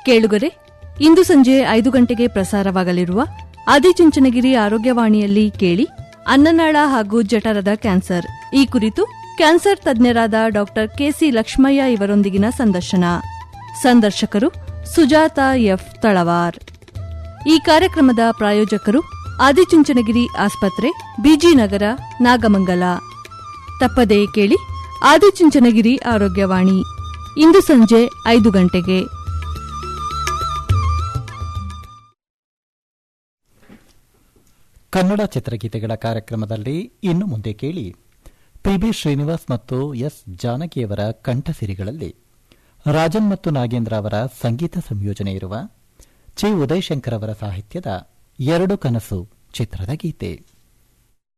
ಕೇಳುಗರೆ ಇಂದು ಸಂಜೆ ಐದು ಗಂಟೆಗೆ ಪ್ರಸಾರವಾಗಲಿರುವ ಆದಿಚುಂಚನಗಿರಿ ಆರೋಗ್ಯವಾಣಿಯಲ್ಲಿ ಕೇಳಿ ಅನ್ನನಾಳ ಹಾಗೂ ಜಠರದ ಕ್ಯಾನ್ಸರ್ ಈ ಕುರಿತು ಕ್ಯಾನ್ಸರ್ ತಜ್ಞರಾದ ಡಾ ಕೆಸಿ ಲಕ್ಷ್ಮಯ್ಯ ಇವರೊಂದಿಗಿನ ಸಂದರ್ಶನ ಸಂದರ್ಶಕರು ಸುಜಾತ ಎಫ್ ತಳವಾರ್ ಈ ಕಾರ್ಯಕ್ರಮದ ಪ್ರಾಯೋಜಕರು ಆದಿಚುಂಚನಗಿರಿ ಆಸ್ಪತ್ರೆ ಬಿಜಿನಗರ ನಾಗಮಂಗಲ ತಪ್ಪದೇ ಕೇಳಿ ಆದಿಚುಂಚನಗಿರಿ ಆರೋಗ್ಯವಾಣಿ ಇಂದು ಸಂಜೆ ಐದು ಗಂಟೆಗೆ ಕನ್ನಡ ಚಿತ್ರಗೀತೆಗಳ ಕಾರ್ಯಕ್ರಮದಲ್ಲಿ ಇನ್ನು ಮುಂದೆ ಕೇಳಿ ಪಿಬಿ ಶ್ರೀನಿವಾಸ್ ಮತ್ತು ಎಸ್ ಜಾನಕಿಯವರ ಕಂಠಸಿರಿಗಳಲ್ಲಿ ರಾಜನ್ ಮತ್ತು ನಾಗೇಂದ್ರ ಅವರ ಸಂಗೀತ ಸಂಯೋಜನೆ ಇರುವ ಚಿ ಉದಯಶಂಕರ್ ಅವರ ಸಾಹಿತ್ಯದ ಎರಡು ಕನಸು ಚಿತ್ರದ ಗೀತೆ